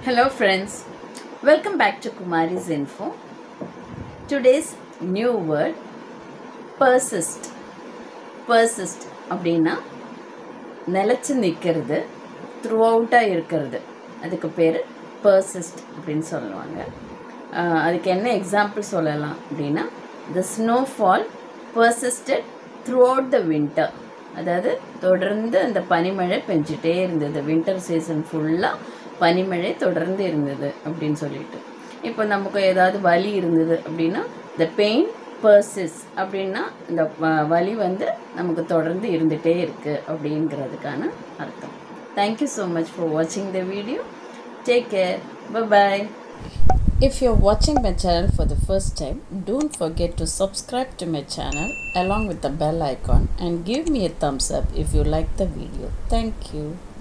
Hello, friends. Welcome back to Kumari's Info. Today's new word persist. Persist அப்படின்னா நிலச்சி நிற்கிறது through அவுட்டாக இருக்கிறது அதுக்கு பேர் persist அப்படின்னு சொல்லுவாங்க ஆஹ் அதுக்கு என்ன எக்ஸாம்பிள் சொல்லலாம் அப்படின்னா the snowfall persisted throughout the winter அதாவது தொடர்ந்து அந்த பனிமழை பெஞ்சிட்டே இருந்தது வின்டர் சீசன் ஃபுல்லாக பனிமழை தொடர்ந்து இருந்தது அப்படின்னு சொல்லிட்டு இப்போ நமக்கு ஏதாவது வலி இருந்தது அப்படின்னா த பெயின் பர்சிஸ் அப்படின்னா இந்த வ- வலி வந்து நமக்கு தொடர்ந்து இருந்துகிட்டே இருக்குது அப்படிங்கிறதுக்கான அர்த்தம் தேங்க்யூ ஸோ மச் ஃபார் வாட்சிங் the video take care bye If you're watching my channel for the first time, don't forget to subscribe to my channel along with the bell icon and give me a thumbs up if you like the video. Thank you.